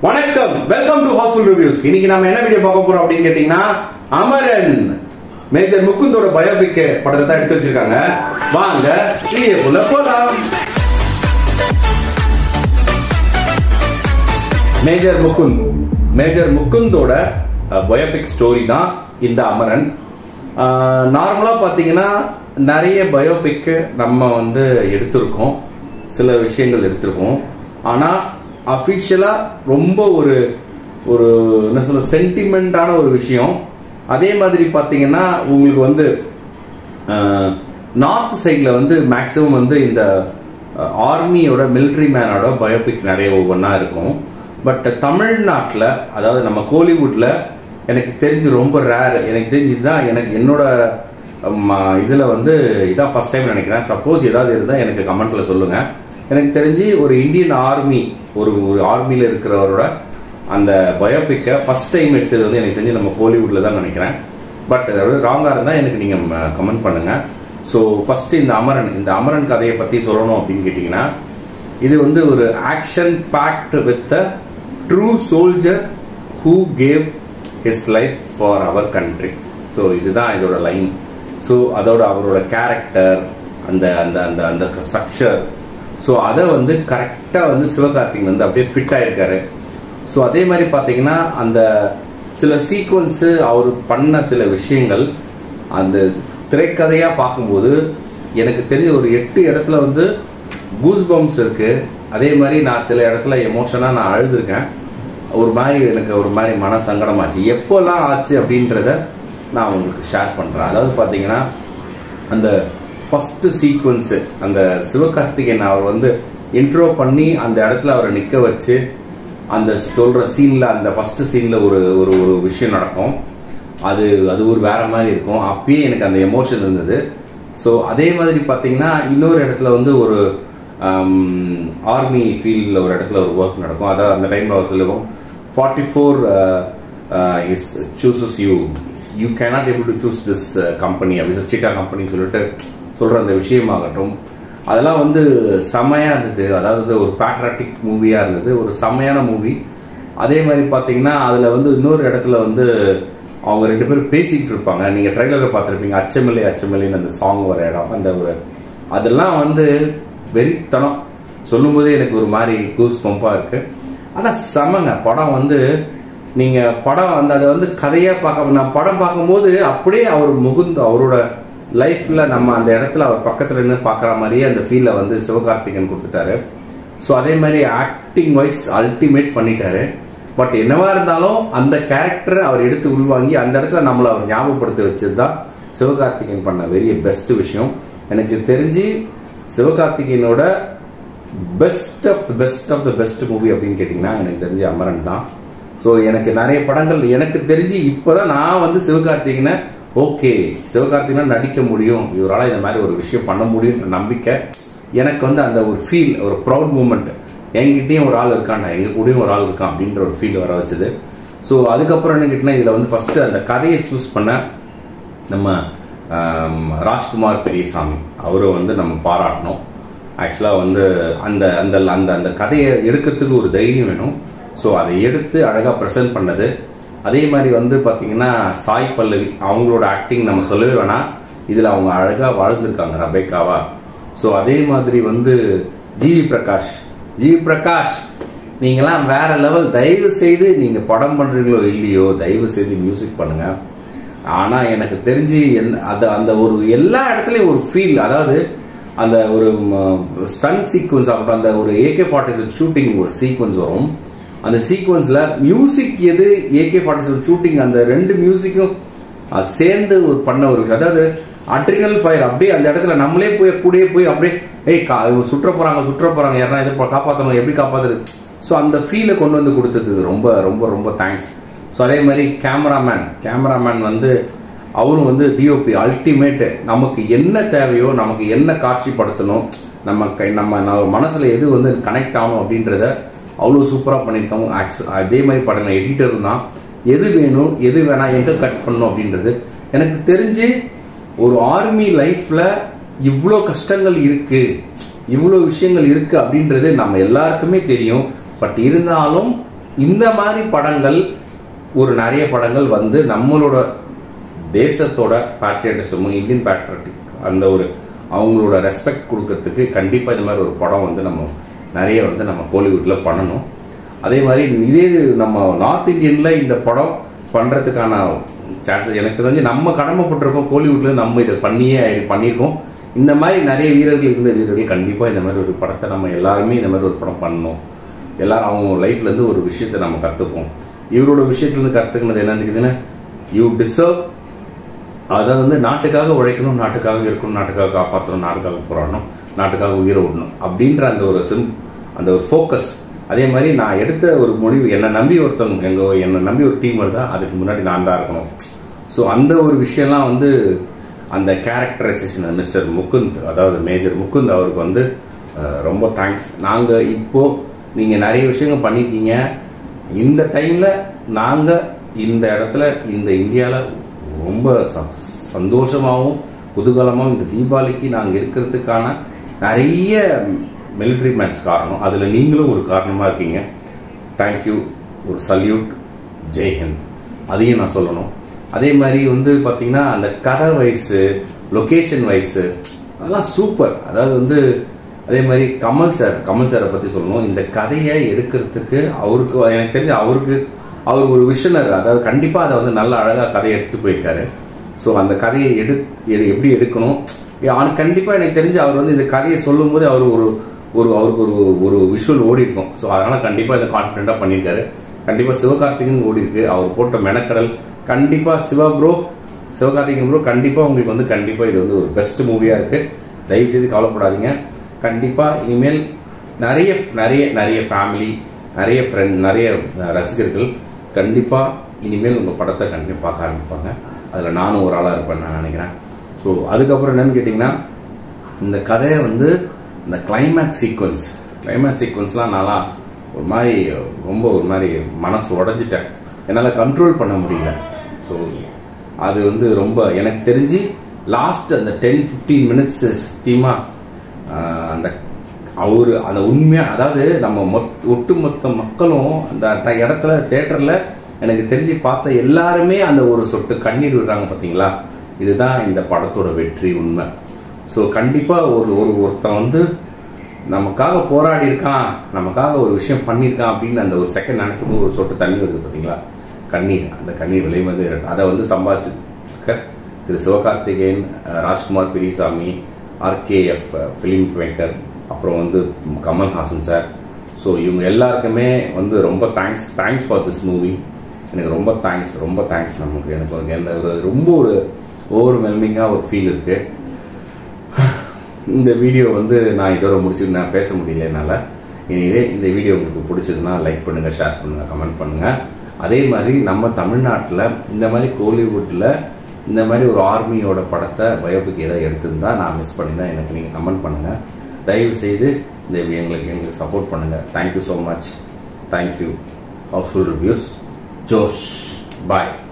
வணக்கம் welcome to hospital reviews இன்னைக்கு நாம என்ன வீடியோ பார்க்க போறோம் அப்படின்னு கேட்டீங்கன்னா அமரன் மேஜர் முகுந்தோட பயோபிக் படத்தை தான் எடுத்து வச்சிருக்காங்க வாங்க வீடியோக்குள்ள போலாம் மேஜர் முகுந்த் மேஜர் முகுந்தோட பயோபிக் ஸ்டோரி தான் இந்த அமரன் நார்மலாக பார்த்தீங்கன்னா நிறைய பயோபிக் நம்ம வந்து எடுத்திருக்கோம் சில விஷயங்கள் எடுத்திருக்கோம் ஆனால் அஃபிஷியலாக ரொம்ப ஒரு ஒரு என்ன சொல்ல சென்டிமெண்ட்டான ஒரு விஷயம் அதே மாதிரி பார்த்தீங்கன்னா உங்களுக்கு வந்து நார்த் சைடில் வந்து மேக்ஸிமம் வந்து இந்த ஆர்மியோட மிலிட்ரி மேனோட பயோபிக் நிறைய ஒவ்வொன்றா இருக்கும் பட் தமிழ்நாட்டில் அதாவது நம்ம கோலிவுட்டில் எனக்கு தெரிஞ்சு ரொம்ப ரேர் எனக்கு தெரிஞ்சு இதுதான் எனக்கு என்னோட இதில் வந்து இதான் ஃபர்ஸ்ட் டைம் நினைக்கிறேன் சப்போஸ் ஏதாவது இருந்தால் எனக்கு கமெண்ட்டில் சொல்லுங்கள் எனக்கு தெரிஞ்சு ஒரு இந்தியன் ஆர்மி ஒரு ஒரு ஆர்மியில் இருக்கிறவரோட அந்த பயோபிக்கை ஃபர்ஸ்ட் டைம் எடுத்தது வந்து எனக்கு தெரிஞ்சு நம்ம கோலிவுட்டில் தான் நினைக்கிறேன் பட் அதாவது ராங்காக இருந்தால் எனக்கு நீங்கள் கமெண்ட் பண்ணுங்கள் ஸோ ஃபர்ஸ்ட் இந்த அமரன் இந்த அமரன் கதையை பற்றி சொல்லணும் அப்படின்னு கேட்டிங்கன்னா இது வந்து ஒரு action packed with true soldier who gave his life for our country so இதுதான் இதோட லைன் ஸோ அதோட அவரோட கேரக்டர் அந்த அந்த அந்த அந்த ஸ்ட்ரக்சர் ஸோ அதை வந்து கரெக்டாக வந்து சிவகார்த்திக் வந்து அப்படியே ஃபிட் ஆயிருக்காரு ஸோ அதே மாதிரி பார்த்தீங்கன்னா அந்த சில சீக்வன்ஸு அவர் பண்ண சில விஷயங்கள் அந்த திரைக்கதையாக பார்க்கும்போது எனக்கு தெரிஞ்ச ஒரு எட்டு இடத்துல வந்து கூஸ் பம்ப்ஸ் இருக்கு அதே மாதிரி நான் சில இடத்துல எமோஷனாக நான் அழுதுருக்கேன் ஒரு மாதிரி எனக்கு ஒரு மாதிரி மன சங்கடமாச்சு எப்போல்லாம் ஆச்சு அப்படின்றத நான் உங்களுக்கு ஷேர் பண்ணுறேன் அதாவது பார்த்தீங்கன்னா அந்த ஃபஸ்ட்டு சீக்வன்ஸு அந்த சிவகார்த்திகேயன் அவர் வந்து இன்ட்ரோ பண்ணி அந்த இடத்துல அவரை நிற்க வச்சு அந்த சொல்கிற சீனில் அந்த ஃபஸ்ட்டு சீனில் ஒரு ஒரு ஒரு விஷயம் நடக்கும் அது அது ஒரு வேற மாதிரி இருக்கும் அப்பயே எனக்கு அந்த எமோஷன் இருந்தது ஸோ அதே மாதிரி பார்த்தீங்கன்னா இன்னொரு இடத்துல வந்து ஒரு ஆர்மி ஃபீல்டில் ஒரு இடத்துல ஒரு ஒர்க் நடக்கும் அதாவது அந்த டைமில் அவர் சொல்லுவோம் forty four is chooses you you cannot able to choose this company அப்படின்னு சீட்டா கம்பெனின்னு சொல்லிட்டு சொல்கிற அந்த விஷயமாகட்டும் அதெல்லாம் வந்து செமையாக இருந்தது அதாவது ஒரு பேட்ராட்டிக் மூவியாக இருந்தது ஒரு செமையான மூவி அதே மாதிரி பார்த்தீங்கன்னா அதில் வந்து இன்னொரு இடத்துல வந்து அவங்க ரெண்டு பேரும் பேசிக்கிட்டு இருப்பாங்க நீங்கள் ட்ரைலரில் பார்த்துருப்பீங்க அச்சமில்லை அச்சமில்லைன்னு அந்த சாங் வர இடம் அந்த ஒரு அதெல்லாம் வந்து வெறித்தனம் சொல்லும்போதே எனக்கு ஒரு மாதிரி கூஸ் பம்பாக இருக்குது ஆனால் செமங்க படம் வந்து நீங்கள் படம் அந்த அதை வந்து கதையாக பார்க்க நான் படம் பார்க்கும்போது அப்படியே அவர் முகுந்த் அவரோட லைஃப்பில் நம்ம அந்த இடத்துல அவர் பக்கத்தில் நின்று பார்க்குற மாதிரியே அந்த ஃபீலை வந்து சிவகார்த்திகன் கொடுத்துட்டாரு ஸோ அதே மாதிரி ஆக்டிங் வைஸ் அல்டிமேட் பண்ணிட்டாரு பட் என்னவா இருந்தாலும் அந்த கேரக்டரை அவர் எடுத்து உள்வாங்கி அந்த இடத்துல நம்மளை அவர் ஞாபகப்படுத்த வச்சது தான் சிவகார்த்திகேயன் பண்ண பெரிய பெஸ்ட் விஷயம் எனக்கு தெரிஞ்சு சிவகார்த்திகேயனோட best of the best of the best movie அப்படின்னு கேட்டிங்கன்னா எனக்கு தெரிஞ்சு அமரன் தான் ஸோ எனக்கு நிறைய படங்கள் எனக்கு தெரிஞ்சு இப்போதான் நான் வந்து சிவகார்த்திகனை ஓகே சிவகார்த்திகனா நடிக்க முடியும் இவரால் இந்த மாதிரி ஒரு விஷயம் பண்ண முடியுன்ற நம்பிக்கை எனக்கு வந்து அந்த ஒரு ஃபீல் ஒரு ப்ரௌட் மூமெண்ட் என்கிட்டயும் ஒரு ஆள் இருக்கான் எங்க கூடயும் ஒரு ஆள் இருக்கான் அப்படின்ற ஒரு ஃபீல் வர வச்சது ஸோ அதுக்கப்புறம் என்ன கேட்டினா இதில் வந்து ஃபர்ஸ்ட் அந்த கதையை சூஸ் பண்ண நம்ம ராஜ்குமார் பெரியசாமி அவரை வந்து நம்ம பாராட்டணும் ஆக்சுவலாக வந்து அந்த அந்த அந்த அந்த கதையை எடுக்கிறதுக்கு ஒரு தைரியம் வேணும் ஸோ அதை எடுத்து அழகாக ப்ரெசென்ட் பண்ணது அதே மாதிரி வந்து பார்த்தீங்கன்னா சாய் பல்லவி அவங்களோட ஆக்டிங் நம்ம சொல்லவே வேணாம் இதில் அவங்க அழகாக வாழ்ந்திருக்காங்க ரபேக்காவா ஸோ அதே மாதிரி வந்து ஜிவி பிரகாஷ் ஜிவி பிரகாஷ் நீங்களாம் வேற லெவல் தயவு செய்து நீங்கள் படம் பண்ணுறீங்களோ இல்லையோ தயவு செய்து மியூசிக் பண்ணுங்க ஆனால் எனக்கு தெரிஞ்சு அது அந்த ஒரு எல்லா இடத்துலையும் ஒரு ஃபீல் அதாவது அந்த ஒரு ஸ்டன் சீக்வன்ஸ் ஆகட்டும் அந்த ஒரு ஏகே ஃபார்ட்டி சிக்ஸ் ஷூட்டிங் ஒரு சீக்வன்ஸ் வரும் அந்த சீக்வன்ஸில் மியூசிக் எது ஏகே ஃபார்ட்டி செவன் ஷூட்டிங் அந்த ரெண்டு மியூசிக்கும் சேர்ந்து ஒரு பண்ண ஒரு விஷயம் அதாவது அட்ரினல் ஃபயர் அப்படியே அந்த இடத்துல நம்மளே போய் கூடயே போய் அப்படியே ஏய் கா சுற்ற போகிறாங்க சுற்ற போகிறாங்க யாரா இதை காப்பாற்றணும் எப்படி காப்பாற்றுறது ஸோ அந்த ஃபீலை கொண்டு வந்து கொடுத்தது ரொம்ப ரொம்ப ரொம்ப தேங்க்ஸ் ஸோ அதே மாதிரி கேமராமேன் கேமராமேன் வந்து அவரும் வந்து டிஓபி அல்டிமேட்டு நமக்கு என்ன தேவையோ நமக்கு என்ன காட்சிப்படுத்தணும் நம்ம கை நம்ம மனசில் எது வந்து கனெக்ட் ஆகணும் அப்படின்றத அவ்வளோ சூப்பராக பண்ணியிருக்காங்க அதே மாதிரி படங்கள் எடிட்டரும் தான் எது வேணும் எது வேணாம் எங்கே கட் பண்ணணும் அப்படின்றது எனக்கு தெரிஞ்சு ஒரு ஆர்மி லைஃப்பில் இவ்வளோ கஷ்டங்கள் இருக்குது இவ்வளோ விஷயங்கள் இருக்குது அப்படின்றது நம்ம எல்லாருக்குமே தெரியும் பட் இருந்தாலும் இந்த மாதிரி படங்கள் ஒரு நிறைய படங்கள் வந்து நம்மளோட தேசத்தோட பேட்ரியட்டிசமும் இந்தியன் பேட்ரியட்டிக் அந்த ஒரு அவங்களோட ரெஸ்பெக்ட் கொடுக்கறதுக்கு கண்டிப்பாக இந்த மாதிரி ஒரு படம் வந்து நம்ம நிறைய வந்து நம்ம கோலிவுட்டில் பண்ணணும் அதே மாதிரி இதே நம்ம நார்த் இந்தியனில் இந்த படம் பண்ணுறதுக்கான சான்சஸ் எனக்கு தெரிஞ்சு நம்ம கடமைப்பட்டிருக்கோம் கோலிவுட்டில் நம்ம இதை பண்ணியே பண்ணியிருக்கோம் இந்த மாதிரி நிறைய வீரர்கள் இருந்த வீரர்கள் கண்டிப்பாக இந்த மாதிரி ஒரு படத்தை நம்ம எல்லாருமே இந்த மாதிரி ஒரு படம் பண்ணணும் எல்லாரும் அவங்க லைஃப்லேருந்து ஒரு விஷயத்தை நம்ம கற்றுப்போம் இவரோட விஷயத்துலேருந்து கற்றுக்கினது என்ன இருக்குதுன்னா யூ டிசர்வ் அதை வந்து நாட்டுக்காக உழைக்கணும் நாட்டுக்காக இருக்கணும் நாட்டுக்காக காப்பாற்றணும் நாட்டுக்காக போராடணும் நாட்டுக்காக உயிரை விடணும் அப்படின்ற அந்த ஒரு சிம் அந்த ஒரு ஃபோக்கஸ் அதே மாதிரி நான் எடுத்த ஒரு முடிவு என்னை நம்பி ஒருத்தவங்க எங்கள் என்னை நம்பி ஒரு டீம் வருதா அதுக்கு முன்னாடி நான் தான் இருக்கணும் ஸோ அந்த ஒரு விஷயம்லாம் வந்து அந்த கேரக்டரைசேஷன் மிஸ்டர் முகுந்த் அதாவது மேஜர் முகுந்த் அவருக்கு வந்து அஹ், ரொம்ப தேங்க்ஸ் நாங்கள் இப்போ நீங்கள் நிறைய விஷயங்கள் பண்ணியிருக்கீங்க இந்த டைமில் நாங்கள் இந்த இடத்துல இந்த இந்தியாவில் ரொம்ப ச- சந்தோஷமாகவும் குதூகலமாகவும் இந்த தீபாவளிக்கு நாங்கள் இருக்கிறதுக்கான நிறைய மிலிட்ரி மேன்ஸ் காரணம் அதில் நீங்களும் ஒரு காரணமாக இருக்கீங்க தேங்க்யூ ஒரு சல்யூட் ஜெய்ஹிந்த் அதையும் நான் சொல்லணும் அதே மாதிரி வந்து பார்த்தீங்கன்னா அந்த கதை வயசு லொகேஷன் வயசு அதெல்லாம் சூப்பர் அதாவது வந்து அதே மாதிரி கமல் சார் கமல் சாரை பற்றி சொல்லணும் இந்த கதையை எடுக்கிறதுக்கு அவருக்கு எனக்கு தெரிஞ்சு அவருக்கு அவர் ஒரு விஷனர் அதாவது கண்டிப்பாக அதை வந்து நல்ல அழகாக கதையை எடுத்துகிட்டு போயிருக்காரு ஸோ அந்த கதையை எடு எடு- எப்படி எடுக்கணும் அவனுக்கு கண்டிப்பாக எனக்கு தெரிஞ்சு அவர் வந்து இந்த கதையை சொல்லும்போது அவர் ஒரு ஒரு அவருக்கு ஒரு ஒரு விஷுவல் ஓடி இருக்கும் ஸோ அதனால் கண்டிப்பாக இதை கான்ஃபிடென்ட்டாக பண்ணியிருக்காரு கண்டிப்பாக சிவகார்த்திகேயன் ஓடி இருக்கு அவர் போட்ட மெனக்கடல் கண்டிப்பாக சிவா ப்ரோ சிவகார்த்திகேயன் ப்ரோ கண்டிப்பாக உங்களுக்கு வந்து கண்டிப்பாக இது வந்து ஒரு பெஸ்ட் மூவியாக இருக்குது தயவு செய்து கவலைப்படாதீங்க கண்டிப்பாக இனிமேல் நிறைய நிறைய நிறைய ஃபேமிலி நிறைய ஃப்ரெண்ட் நிறைய அஹ், ரசிகர்கள் கண்டிப்பாக இனிமேல் உங்கள் படத்தை கண்டிப்பாக பார்க்க ஆரம்பிப்பாங்க அதில் நானும் ஒரு ஆளாக இருப்பேன்னு நான் நினைக்கிறேன் ஸோ அதுக்கப்புறம் என்னன்னு கேட்டிங்கன்னா இந்த கதையை வந்து இந்த கிளைமேக்ஸ் சீக்வன்ஸ் கிளைமேக்ஸ் சீக்வன்ஸ்லாம் நல்லா ஒரு மாதிரி ரொம்ப ஒரு மாதிரி மனசு உடஞ்சிட்டேன் என்னால் கண்ட்ரோல் பண்ண முடியல ஸோ அது வந்து ரொம்ப எனக்கு தெரிஞ்சு லாஸ்ட் அந்த டென் ஃபிஃப்டீன் மினிட்ஸ் சத்தியமாக அந்த அவர் அந்த உண்மையா அதாவது நம்ம மொத் ஒட்டுமொத்த மக்களும் அந்த ட- இடத்துல தேட்டரில் எனக்கு தெரிஞ்சு பார்த்த எல்லாருமே அந்த ஒரு சொட்டு கண்ணீர் விடுறாங்க பார்த்தீங்களா இதுதான் இந்த படத்தோட வெற்றி உண்மை ஸோ கண்டிப்பாக ஒரு ஒரு ஒருத்தன் வந்து நமக்காக போராடி இருக்கான் நமக்காக ஒரு விஷயம் பண்ணியிருக்கான் அப்படின்னு அந்த ஒரு செகண்ட் நினைக்கும் போது ஒரு சொட்டு தண்ணி வருது பார்த்தீங்களா கண்ணீர் அந்த கண்ணீர் விளைவது அதை வந்து சம்பாதிச்சிருக்க திரு சிவகார்த்திகேயன் அஹ், Rajkumar Periyasamy RKF film maker அப்புறம் வந்து கமல்ஹாசன் சார் ஸோ இவங்க எல்லாருக்குமே வந்து ரொம்ப thanks thanks for this movie எனக்கு ரொம்ப தேங்க்ஸ் ரொம்ப தேங்க்ஸ் நமக்கு எனக்கு ஒரு எந்த ஒரு ரொம்ப ஒரு ஓவர்வெல்மிங்காக ஒரு ஃபீல் இருக்குது இந்த வீடியோ வந்து நான் இதோட முடிச்சுட்டு நான் பேச முடியல என்னால் எனவே இந்த வீடியோ உங்களுக்கு பிடிச்சதுன்னா லைக் பண்ணுங்கள் ஷேர் பண்ணுங்கள் கமெண்ட் பண்ணுங்கள் அதே மாதிரி நம்ம தமிழ்நாட்டில் இந்த மாதிரி கோலிவுட்டில் இந்த மாதிரி ஒரு ஆர்மியோட படத்தை பயோபிக் ஏதாவது எடுத்திருந்தா நான் மிஸ் பண்ணி தான் எனக்கு நீங்கள் கமெண்ட் பண்ணுங்கள் தயவு செய்து இந்த எங்களுக்கு எங்களுக்கு சப்போர்ட் பண்ணுங்கள் thank you so much thank you housefull reviews Josh பாய்